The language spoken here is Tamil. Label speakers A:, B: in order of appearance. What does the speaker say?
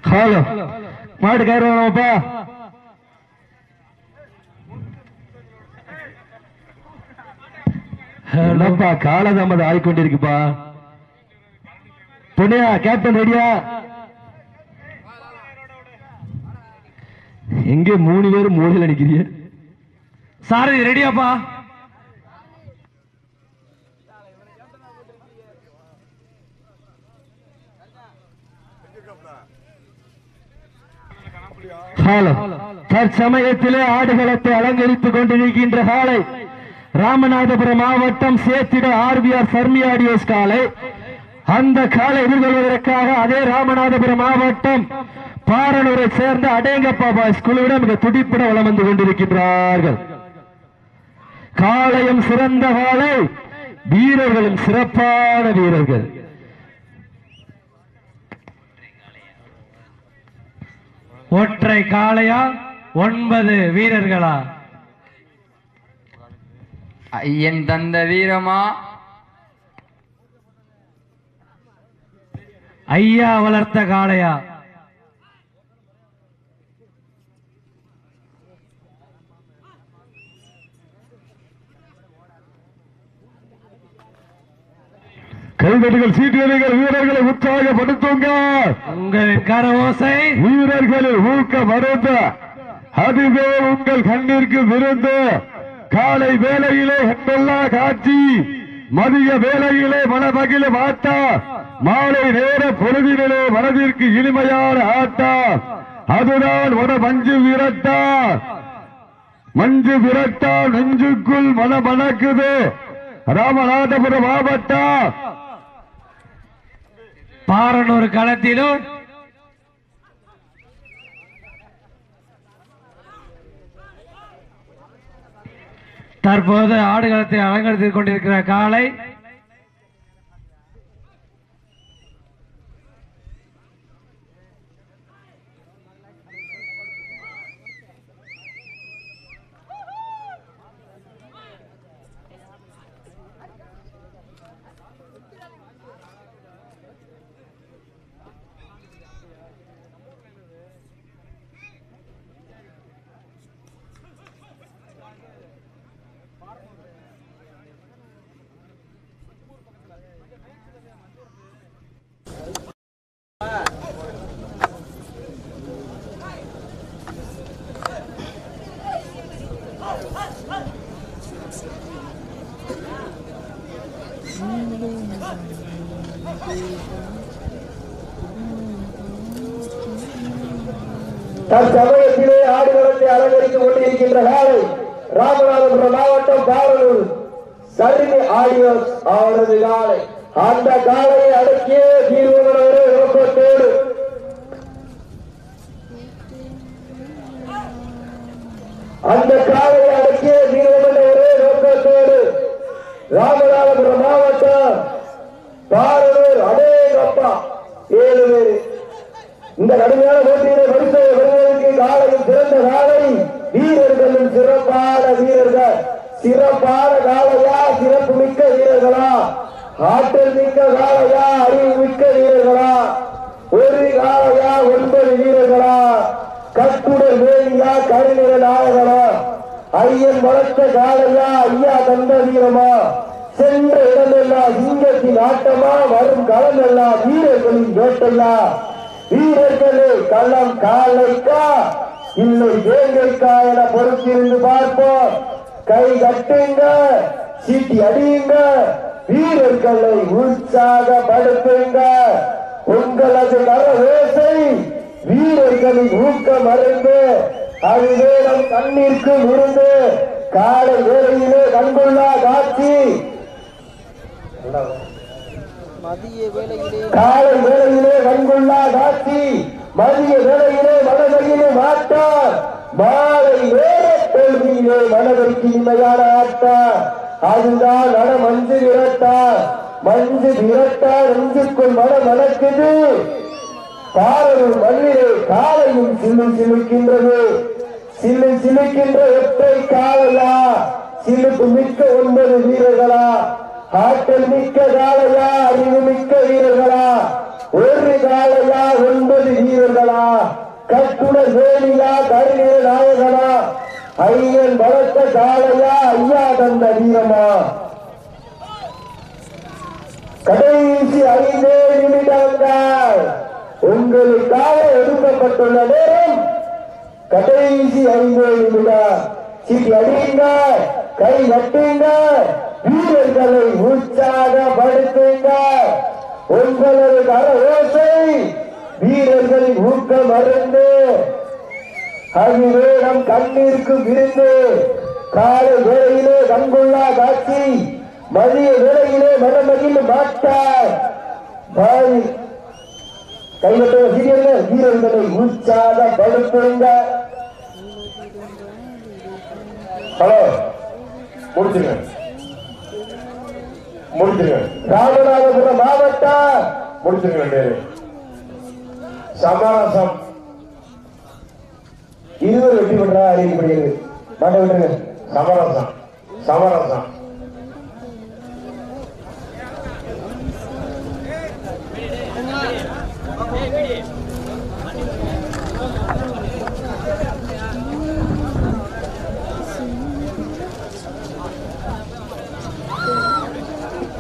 A: ஹலோ மாடு கயிறு வேணாமாப்பா என்னப்பா காலதாமதம் ஆயிக்கொண்டிருக்குப்பா பொண்ணியா கேப்டன் ரெடியா எங்க மூணு பேரும் மூலையில் நிக்கிறீங்க
B: சாரதி ரெடியாப்பா
A: ஹலோ தற்சமயத்திலே ஆடுகளத்தை அலங்கரித்துக் கொண்டிருக்கின்ற காலை ராமநாதபுரம் மாவட்டம் சேத்திட ஆர்பிஆர் சர்மி ஆடியோஸ் காலை அந்த காலை எதிர்கொள்வதற்காக அதே ராமநாதபுரம் மாவட்டம் பாரனூரை சேர்ந்த அடேங்கப்பா பாய்ஸ் குழுவிடம் மிக துடிப்புட வளம் வந்து கொண்டிருக்கின்றார்கள் காளையும் சிறந்த காலை வீரர்களும் சிறப்பான வீரர்கள்
B: ஒற்றை காளையா ஒன்பது வீரர்களா
C: ஐயன் தந்த வீரமா
B: ஐயா வளர்த்த காளையா
A: கைதடிகள் சீட்டியடிகள் வீரர்களை உற்சாகப்படுத்துங்க
B: உங்களின் கர ஓசை
A: வீரர்களில் ஊக்க மருந்து அதுவே உங்கள் கண்ணிற்கு விருந்து காலை வேளையிலே ஹெட்டல்லா காட்சி மதிய வேளையிலே மனமகிழ ஆட்டா மாலை நேர பொழுதினிலே மனதிற்கு இனிமையான ஆட்டா அதுதான் ஒரு மஞ்சு விரட்டா மஞ்சு விரட்டா நெஞ்சுக்குள் மன மணக்குது ராமநாதபுரம் மாவட்டம்
B: பாரனூர் களத்திலும் தற்போது ஆடுகளத்தை அலங்கரித்துக் கொண்டிருக்கிற காளை
D: தற்சமயத்திலே ஆடுகளத்தை அலங்கரித்துக் கொண்டிருக்கின்ற காலை ராமநாதபுரம் மாவட்டம் பாரலூர் சரிமி ஆடியோஸ் அவரது காலை அந்த காலையை அடக்கிய தீர்வுகளோடு நோக்கத்தோடு அந்த காலையை அடக்கிய தீர்வுகளோடு நோக்கத்தோடு ராமநாதபுரம் மாவட்டம் பாரலூர் அடேங்கப்பா ஏழு பேர் இந்த கடுமையான போட்டியிலே வரிசை வருவதற்கு காலையும் சிறந்த காலை வீரர்களும் சிறப்பான வீரர்கள் சிறப்பான காலையா சிறப்பு மிக்க வீரர்களா ஆற்றல் மிக்க காலையா அறிவு மிக்க வீரர்களா ஒரு காலையா ஒன்பது வீரர்களா கட்டுடல் வேலியா கருநிற நாயகனா ஐயன் வளர்த்த காலையா ஐயா தந்த வீரமா சென்ற இடமெல்லாம் சிங்கத்தின் ஆட்டமா வரும் களமெல்லாம் வீரர்களின் வேட்டையா வீரர்களே களம் காலைக்கா இல்லை வேங்கைக்கா என பொறுத்திருந்து பார்ப்போம் கை கட்டுங்க சீட்டி அடியுங்க வீரர்களை உற்சாகப்படுத்துங்க உங்களது கரவேசை வீரர்களின் ஊக்கம் அறிந்து அது வேடம் கண்ணிற்கு முருந்து காலை வேளையிலே கண்கொள்ளா காட்சி காலை வேளையிலே கண்கொள்ளா காட்சி மதிய வேளையிலே மனதையிலே மாட்டார் மாலை நேர தோல்வியிலே மனதிற்கு இனிமையான ஆட்டார் அதுதான் மன மஞ்சு விரட்டா மஞ்சு விரட்டா நெஞ்சுக்குள் மனம் மணக்குது பாரலும் மண்ணிலே காலையும் சில்லு சிலுக்கின்றது சில்லு சிலுக்கின்ற ஒற்றை காலையா சிலுக்கு மிக்க ஒன்பது வீரர்களா ஆற்றல் மிக்க காலையா அறிவு மிக்க வீரர்களா ஒரு காலையா ஒன்பது வீரர்களா கட்டுடல் வேலியா கருணீர நாயகனா ஐயன் பலத்த காலையா ஐயா தந்த வீரமா கடைசி ஐந்தே நிமிடங்கள் உங்களுக்காக ஒதுக்கப்பட்டுள்ள நேரம் கடைசி ஐந்தே நிமிடம் சீட்டி அடியுங்க கை நட்டுங்க வீரர்களை உற்சாகப்படுத்துங்க உங்களது கர ஓசை வீரர்களின் ஊக்கம் அருந்து அகிவேடம் கண்ணீருக்கு விருந்து காலை வேளையிலே கண்கொள்ளா காட்சி மதிய வேளையிலே மனமகிழ் மாட்டார் பாய் கைவிட்ட வீரர்கள் வீரர்களை உற்சாகப்படுத்துங்க ஹலோ முடிச்சுங்க முடிச்சுங்க ராமநாதபுரம் மாவட்டம் முடிச்சுங்க பேரு சமாசம் இருவர் வெற்றி பெற்றா அறிவிக்கப்படுகிறது மாட்ட விட்டுருங்க சமரசம் சமரசம்